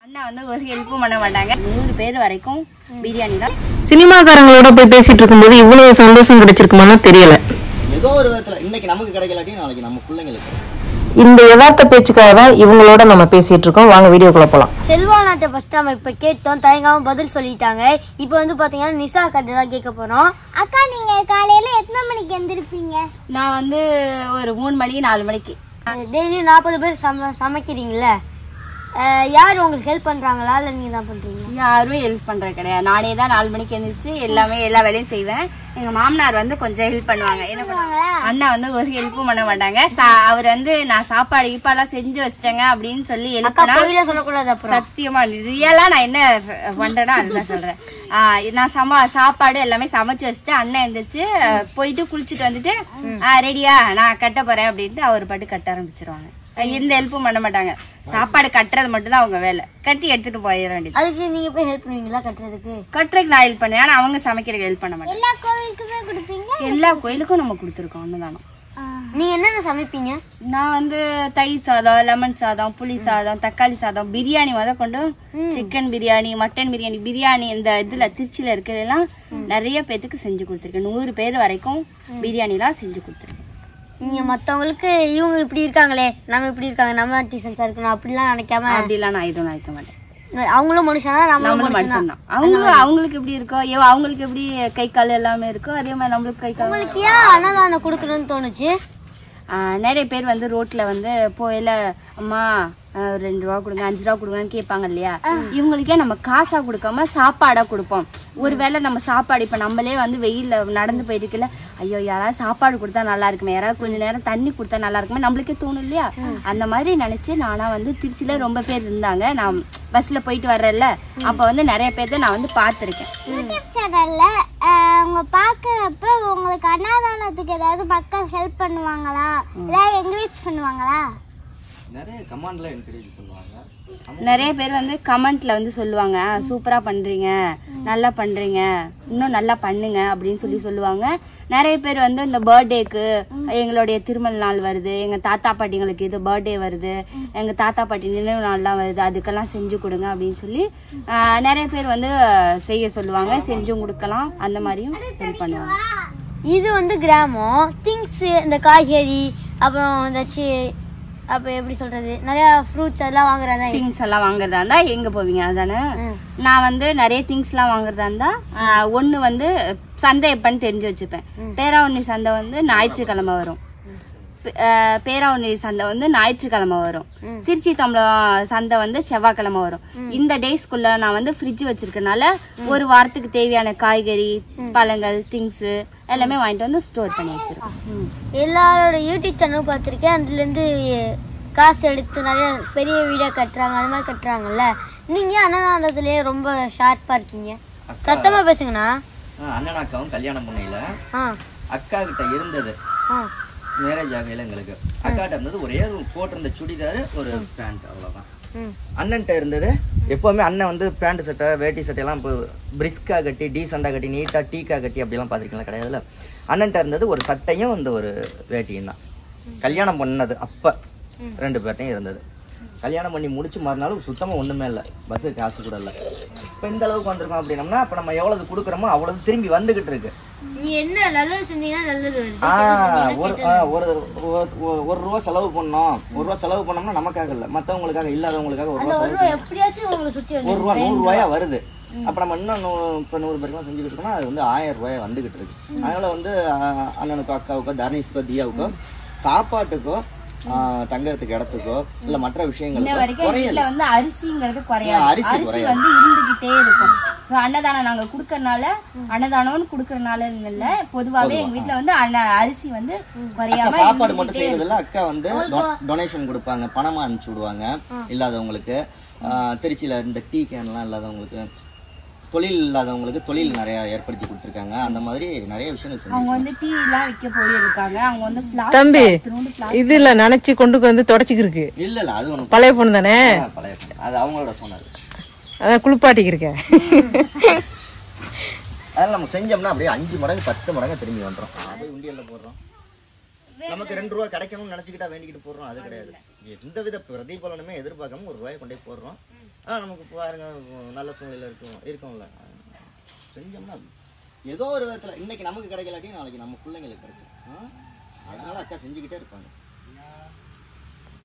அண்ணா வந்து ஒரு ஹெல்ப்பும் பண்ண மாட்டாங்க நூறு பேர் வரைக்கும் பிரியாணி தான் சினிமாக்காரங்களோட போய் பேசிட்டு இருக்கும்போது இவ்வளவு சந்தோஷம் கிடைச்சிருக்குமானா தெரியல ஏதோ ஒரு விதத்துல இன்னைக்கு நமக்கு கிடைக்கலாட்டி நாளைக்கு நம்ம பிள்ளைங்களுக்கு இந்த யதார்த்த பேச்சுக்காக தான் இவங்களோட நம்ம பேசிட்டு இருக்கோம் வாங்க வீடியோக்குள்ள போலாம் செல்வானாட்ட ஃபர்ஸ்ட் நம்ம இப்ப கேட்டோம் தயங்காம பதில் சொல்லிட்டாங்க இப்போ வந்து பாத்தீங்கன்னா நிசா கட்டு தான் கேட்க போறோம் அக்கா நீங்க காலையில எத்தனை மணிக்கு எந்திருப்பீங்க நான் வந்து ஒரு மூணு மணி நாலு மணிக்கு டெய்லி நாற்பது பேர் சம சமைக்கிறீங்கல்ல அஹ், யார் உங்களுக்கு ஹெல்ப் பண்றாங்களா இல்ல நீங்க தான் பண்றீங்களா யாரும் ஹெல்ப் பண்றது கிடையாது நானே தான் நாலு மணிக்கு எழுந்திரிச்சு எல்லாமே எல்லா வேலையும் செய்வேன் எங்க மாமனார் வந்து கொஞ்சம் ஹெல்ப் பண்ணுவாங்க என்ன பண்ணுவாங்க அண்ணா வந்து ஒரு ஹெல்ப்பும் பண்ண மாட்டாங்க சா- அவர் வந்து நான் சாப்பாடு கீப்பாலாம் செஞ்சு வச்சிட்டேங்க அப்படின்னு சொல்லி அக்கா எழுப்பினா கோவில சொல்லக்கூடாது அப்புறம் சத்தியமா ரியலா நான் என்ன பண்றேனோ அதுதான் சொல்றேன் ஆஹ் நான் சம சாப்பாடு எல்லாமே சமைச்சு வச்சுட்டு அண்ணன் எழுந்திரிச்சு அஹ், போயிட்டு குளிச்சுட்டு வந்துட்டு ரெடியா நான் கட்ட போறேன் அப்படின்ட்டு அவர் பாட்டு கட்ட ஆரம்பிச்சிருவாங்க அஹ் எந்த ஹெல்ப்பும் பண்ண மாட்டாங்க சாப்பாடு கட்டுறது மட்டும் தான் அவங்க வேலை கட்டி எடுத்துட்டு போயிட வேண்டியது அதுக்கு நீங்க போய் ஹெல்ப் பண்ணுவீங்களா கட்டுறதுக்கு கட்டுறதுக்கு நான் ஹெல்ப் பண்ணுவேன் ஆனா அவங்க சமைக்கிறதுக்கு ஹெல்ப் பண்ண மாட்டாங்க எல்லா கோவிலுக்குமே கொடுப்பீங்க எல்லா கோயிலுக்கும் நம்ம கொடுத்துருக்கோம் அன்னதானம் நீங்க என்னென்ன சமைப்பீங்க நான் வந்து தயிர் சாதம் லெமன் சாதம் புளி சாதம் தக்காளி சாதம் பிரியாணி முத கொண்டு சிக்கன் பிரியாணி மட்டன் பிரியாணி பிரியாணி இந்த இதுல திருச்சியில இருக்கிறதெல்லாம் நிறைய பேத்துக்கு செஞ்சு கொடுத்துருக்கேன் நூறு பேர் வரைக்கும் பிரியாணிலாம் செஞ்சு கொடுத்துருக்கேன் நீங்க மத்தவங்களுக்கு இவங்க இப்படி இருக்காங்களே நம்ம இப்படி இருக்காங்க நம்ம டீசன்ஸா இருக்கணும் அப்படிலாம் நினைக்காம அப்படிலாம் நான் எதுவும் நினைக்க மாட்டேன் அவங்களும் மனுஷனா நம்மளும் நம்மளும் மனுஷன் தான் அவங்க அவங்களுக்கு எப்படி இருக்கோ ஐயோ அவங்களுக்கு எப்படி கை கால் எல்லாமே இருக்கோ அதே மாதிரி நம்மளுக்கு கை கால் உங்களுக்கு ஏன் அன்னதானம் கொடுக்கணும்னு தோணுச்சு ஆஹ் நிறைய பேர் வந்து ரோட்ல வந்து போயில அம்மா ஆஹ் ஒரு ரெண்டு ரூபா கொடுங்க அஞ்சு ரூபா கொடுங்கன்னு கேட்பாங்க இல்லையா இவங்களுக்கே நம்ம காசா கொடுக்காம சாப்பாடா கொடுப்போம் ஒருவேளை நம்ம சாப்பாடு இப்ப நம்மளே வந்து வெயில்ல நடந்து போயிட்டு இருக்கல ஐயோ யாராவது சாப்பாடு கொடுத்தா நல்லா இருக்குமே யாராவது கொஞ்ச நேரம் தண்ணி கொடுத்தா நல்லா இருக்குமே நம்மளுக்கே தோணும் இல்லையா அந்த மாதிரி நினைச்சு நானா வந்து திருச்சியில ரொம்ப பேர் இருந்தாங்க நான் பஸ்ல போயிட்டு வர்றேன்ல அப்ப வந்து நிறைய பேர்த்த நான் வந்து பார்த்திருக்கேன் யூடியூப் சேனல்ல அவங்க பாக்குறப்ப உங்களுக்கு அன்னதானத்துக்கு ஏதாவது மக்கள் ஹெல்ப் பண்ணுவாங்களா ஏதாவது என்கரேஜ் பண்ணுவாங்களா நிறைய கமாண்ட்ல என்கரேஜ் பண்ணுவாங்க நிறைய பேர் வந்து கமெண்ட்ல வந்து சொல்லுவாங்க "ஆ, சூப்பரா பண்றீங்க நல்லா பண்றீங்க இன்னும் நல்லா பண்ணுங்க அப்படின்னு சொல்லி சொல்லுவாங்க நிறைய பேர் வந்து இந்த பர்த்டேக்கு எங்களுடைய திருமண நாள் வருது எங்க தாத்தா பாட்டிங்களுக்கு இது பர்த்டே வருது எங்க தாத்தா பாட்டி நினைவு நாள்லாம் வருது அதுக்கெல்லாம் செஞ்சு கொடுங்க அப்படின்னு சொல்லி ஆ, நிறைய பேர் வந்து செய்ய சொல்லுவாங்க செஞ்சும் கொடுக்கலாம் அந்த மாதிரியும் ஹெல்ப் பண்ணுவாங்க இது வந்து கிராமம் திங்ஸ் இந்த காய்கறி அப்புறம் ஏதாச்சும் அப்ப எப்படி சொல்றது நிறைய ஃப்ரூட்ஸ் எல்லாம் வாங்குறதா திங்ஸ் எல்லாம் வாங்குறதா இருந்தா எங்க போவீங்க அதானே நான் வந்து நிறைய திங்ஸ் எல்லாம் வாங்குறதா இருந்தா ஆஹ், ஒண்ணு வந்து சந்தை எப்பன்னு தெரிஞ்சு வச்சுப்பேன் பேராவண்ணி சந்தை வந்து ஞாயிற்றுக்கிழமை வரும் பே- ஆஹ், பேராவண்ணி சந்தை வந்து ஞாயிற்றுக்கிழமை வரும் திருச்சி தம்பளம் சந்தை வந்து செவ்வாய்க்கிழமை வரும் இந்த டேஸ்க்குள்ள நான் வந்து ஃப்ரிட்ஜ் வச்சிருக்கனால ஒரு வாரத்துக்கு தேவையான காய்கறி பழங்கள் திங்ஸ் எல்லாமே வாங்கிட்டு வந்து ஸ்டோர் பண்ணி வச்சிருக்கோம் ம். எல்லாரோட யூடியூப் சேனல் பார்த்துருக்கேன் அதுல இருந்து காசு எடுத்து நிறைய பெரிய வீடியோ கட்டுறாங்க அது மாதிரி கட்டுறாங்கல்ல நீங்க அன்னதானத்துலயே ரொம்ப ஷார்ப்பா இருக்கீங்க சத்தமா பேசுங்கண்ணா ஆஹ் அண்ணன் அக்காவும் கல்யாணம் பண்ணையில ஆ அக்கா கிட்ட இருந்தது ஆ மேரேஜ் ஆகையில எங்களுக்கு அக்காட்ட இருந்தது ஒரே ஒரு போட்டிருந்த சுடிதார் ஒரு பேண்ட் அவ்வளவுதான் ம் அண்ணன்ட்ட இருந்தது எப்பவுமே அண்ணன் வந்து பேண்ட் சட்டை வேட்டி சட்டையெல்லாம் இப்போ பிரிஸ்கா கட்டி டீசெண்டாக கட்டி நீட்டா டீக்கா கட்டி அப்படியெல்லாம் பார்த்துருக்கீங்களா கிடையாதுல்ல அண்ணன்ட்ட இருந்தது ஒரு சட்டையும் இந்த ஒரு வேட்டியும் தான் கல்யாணம் பண்ணது அப்ப ரெண்டு பேர்ட்டையும் இருந்தது கல்யாணம் பண்ணி முடிச்சு மறுநாள் சுத்தமா ஒண்ணுமே இல்லை பஸ்ஸு காசு கூட இல்லை இப்போ இந்த அளவுக்கு வந்திருக்கோம் அப்படின்னம்னா அப்ப நம்ம எவ்வளவு கொடுக்குறோமோ அவ்வளவு திரும்பி வந்துகிட்டு இருக்கு நீ என்ன நல்லது செஞ்சீங்கன்னா நல்லது வருது ஆ, ஒரு ஆ, ஒரு ஒரு- ஒரு- ஒரு ரூபா செலவு பண்ணோம் ஒரு ரூபா செலவு பண்ணோம்னா நமக்காக இல்ல மத்தவங்களுக்காக இல்லாதவங்களுக்காக ஒரு அந்த ரூபா ஒரு செலவு ரூபா எப்படியாச்சும் உங்களை சுத்தி வந்து ஒரு ரூபா நூறு ரூபாயா வருது அப்ப நம்ம இன்னும் நூ- இப்ப நூறு பேருக்குலாம் செஞ்சுக்கிட்டு இருக்கோம்னா அது வந்து ஆயிரம் ரூபாயா வந்துகிட்டு இருக்கு அதனால வந்து ஆ, அண்ணனுக்கோ அக்காவுக்கோ தர்ணீஸ்க்கோ தியாவுக்கோ சாப்பாட்டுக்கோ ஆ, தங்கறதுக்கு இடத்துக்கோ இல்ல மற்ற இன்ன விஷயங்களுக்கோ வரைக்கும் குறையல வீட்டுல வந்து அரிசிங்கிறது குறையாது ஆ, அரிசி அரிசி குறையாது. வந்து இருந்துகிட்டே இருக்கும் So, அன்னதானம் நாங்க குடுக்கறனால அன்னதானம்னு குடுக்கறனால இல்ல பொதுவாவே எங்க வீட்டுல வந்து அன்ன அரிசி வந்து அக்கா குறையாம சாப்பாடு மட்டும் இருந்துகிட்டே செய்யறதுல அக்கா வந்து டொனேஷன் கொடுப்பாங்க பணமா அனுப்பிச்சு விடுவாங்க இல்லாதவங்களுக்கு ஆ, திருச்சியில இந்த டீ கேன்லாம் இல்லாதவங்களுக்கு தொழில் இல்லாதவங்களுக்கு தொழில் நிறைய ஏற்படுத்தி கொடுத்துருக்காங்க அந்த மாதிரி நிறைய விஷயங்கள் செஞ்சு அவங்க வந்து டீ எல்லாம் விற்க போயிருக்காங்க அவங்க வந்து plastic தம்பி பாத்திரம்னு plastic- இது இல்ல நினைச்சு கொண்டு வந்து தொடச்சிக்கிருக்கு இல்ல இல்ல அது ஒண்ணு பழைய பொண்ணு தானே பழைய phone. அது அவங்களோட போன் அது அதான் குளிப்பாட்டிக்கிருக்க அதனால நம்ம செஞ்சோம்னா அப்படியே அஞ்சு மடங்கு பத்து மடங்கு திரும்பி வந்துடும் அப்படியே உண்டியல்ல போடுறோம் நமக்கு ரெண்டு ரூபா கிடைக்கணும்னு நினைச்சுக்கிட்டா வேண்டிக்கிட்டு போடுறோம் அது கிடையாது எந்த வித பிரதிபலனுமே எதிர்பார்க்காம ஒரு ரூபாயை கொண்டே போடுறோம் ஆ நமக்கு பாருங்க நல்ல சூழ்நிலை இருக்கும் இருக்கும்ல செஞ்சோம்னா ஏதோ ஒரு விதத்தில் இன்னைக்கு நமக்கு கிடைக்கலாட்டி நாளைக்கு நம்ம பிள்ளைங்களுக்கு கிடைச்சிடும் ஆ? அதனால அக்கா செஞ்சுக்கிட்டே இருப்பாங்க